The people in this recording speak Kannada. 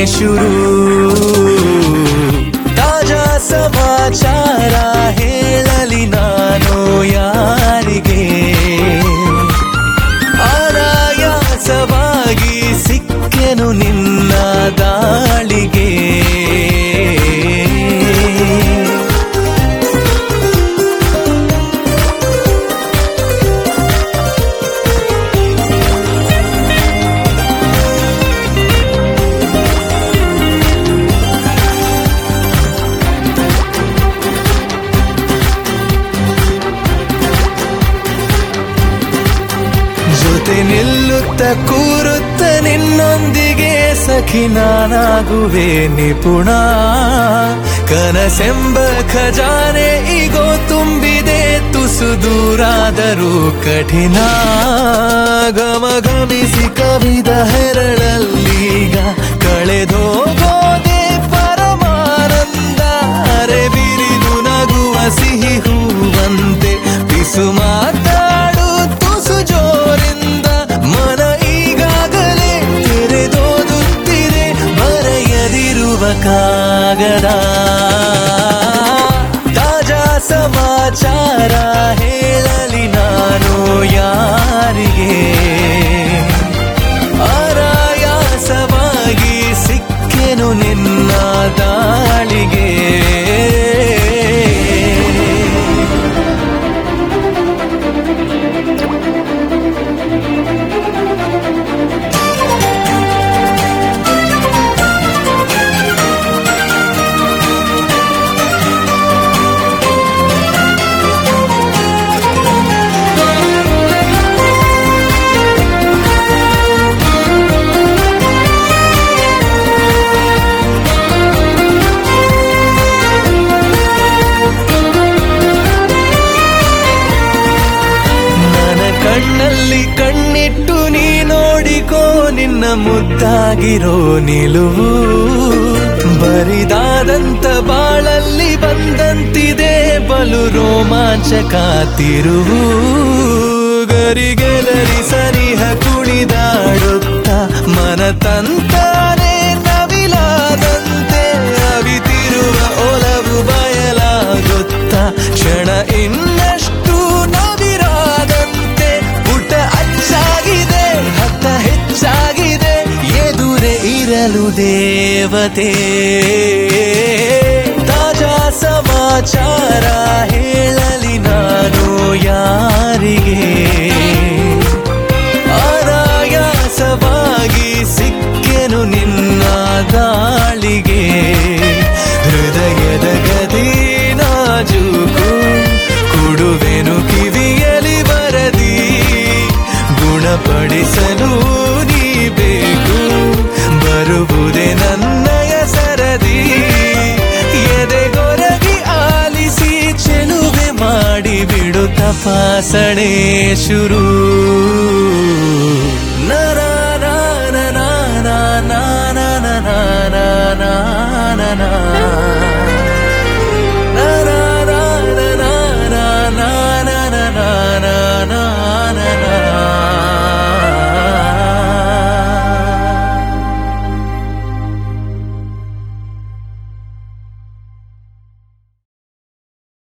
ಶುರು ತಾಜಾ ಸಮಾಚಾರ ಹೇಳಲಿ ನಾನು ಯಾರಿಗೆ ಆನಾಯಾಸವಾಗಿ ಸಿಕ್ಕೆನು ನಿನ್ನ ದಾಳಿಗೆ ಜೊತೆ ನಿಲ್ಲುತ್ತ ಕೂರುತ್ತ ನಿನ್ನೊಂದಿಗೆ ಸಖಿ ನಾನಾಗುವೆ ನಿಪುಣ ಕನಸೆಂಬ ಖಜಾನೆ ಈಗೋ ತುಂಬಿದೆ ತುಸು ದೂರಾದರೂ ಕಠಿಣ ಘಮ ಘಮಿಸಿ ಕವಿದ ಹೆರಳಲ್ಲೀಗ ಕಳೆದೋಗೋದೆ ಪರಮಾನಂದ ಅರೆ ಬಿರಿದು ನಗುವ ಸಿಹಿ ಹೂವಂತೆ ಬಿಸು ಮಾತಾಡು ತುಸು ಜೋರಿಂದ ಮನ ಈಗಾಗಲೇ ತೆರೆದೋದುತ್ತಿದೆ ಬರೆಯದಿರುವ ಕಾಗದ ತಾಜಾ ಸಮಾಚಾರ ಹೇಳಲಿ ನಾನು ಯಾರಿಗೆ ಆರಾಯಾಸವಾಗಿ ಸಿಕ್ಕೆನು ನಿನ್ನ ದಾಳಿಗೆ ನನ್ನ ಕಣ್ಣಲ್ಲಿ ಕಣ್ಣಿಟ್ಟು ನೀ ನೋಡಿಕೋ ನಿನ್ನ ಮುದ್ದಾಗಿರೋ ನಿಲುವು ಬರಿದಾದಂತ ಬಾಳಲ್ಲಿ ಬಂದಂತಿದೆ ಬಲು ರೋಮಾಂಚಕ ತಿರುವು ಗರಿಗೆದರಿ ಸನಿಹ ಕುಣಿದಾಡುತ್ತ ಮನ ತಂತಾನೆ ನವಿಲಾದಂತೆ ಅವಿತಿರುವ ಒಲವು ಬಯಲಾಗುತ್ತ ಕ್ಷಣ ಇನ್ನಷ್ಟು ನವಿರಾದಂತೆ ಪುಟ ಅಚ್ಚಾಗಿದೆ ಹತ್ತ ಹೆಚ್ಚಾಗಿದೆ ಎದುರೇ ಇರಲು ದೇವತೆ ತಾಜಾ ಸಮಾಚಾರ ಹೇಳಲಿ ನಾನು ಯಾರಿಗೆ ಆನಾಯಾಸವಾಗಿ ಸಿಕ್ಕೆನು ನಿನ್ನ ದಾಳಿಗೆ ಹೃದಯದ ಗದಿ ನಾಜೂಕು ಕೊಡುವೆನು ಕಿವಿಯಲಿ ಬರದಿ ಗುಣಪಡಿಸಲು ನೀ ಬೇಕು ಬರುವುದೇ ನನ್ನಯ ಸರದಿ ಎದೆಗೊರಗಿ ಆಲಿಸಿ ಚೆಲುವೆ ಮಾಡಿ ಬಿಡು ತಪಾಸಣೆ ಶುರು